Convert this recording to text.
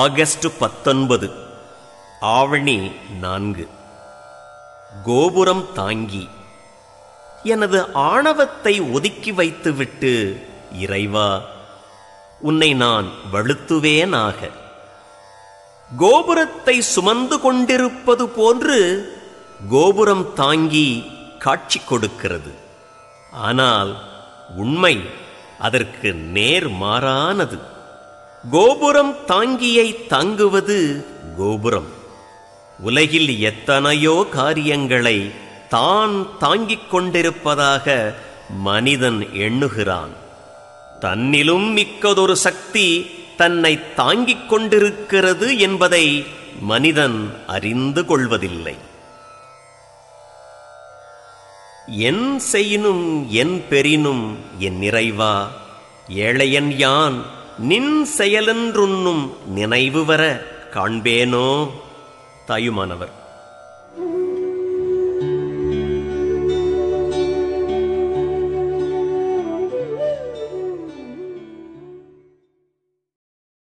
August பத்தொன்பது ஆவணி நான்கு கோபுரம் தாங்கி எனது ஆணவத்தை ஒதுக்கி வைத்துவிட்டு இறைவா உன்னை நான் வழுத்துவேனாக கோபுரத்தை சுமந்து கொண்டிருப்பது போன்று கோபுரம் தாங்கி காட்சி கொடுக்கிறது ஆனால் உண்மை அதற்கு நேர் மாறானது கோபுரம் தாங்கியை தாங்குவது கோபுரம் உலகில் எத்தனையோ காரியங்களை தான் தாங்கிக் கொண்டிருப்பதாக மனிதன் எண்ணுகிறான் தன்னிலும் மிக்கதொரு சக்தி தன்னை தாங்கிக் கொண்டிருக்கிறது என்பதை மனிதன் அறிந்து கொள்வதில்லை என் செய்யினும் என் பெறினும் என் நிறைவா ஏழையன் யான் நின் செயலென்றுண்ணும் நினைவு வர காண்பேனோ தாயுமானவர்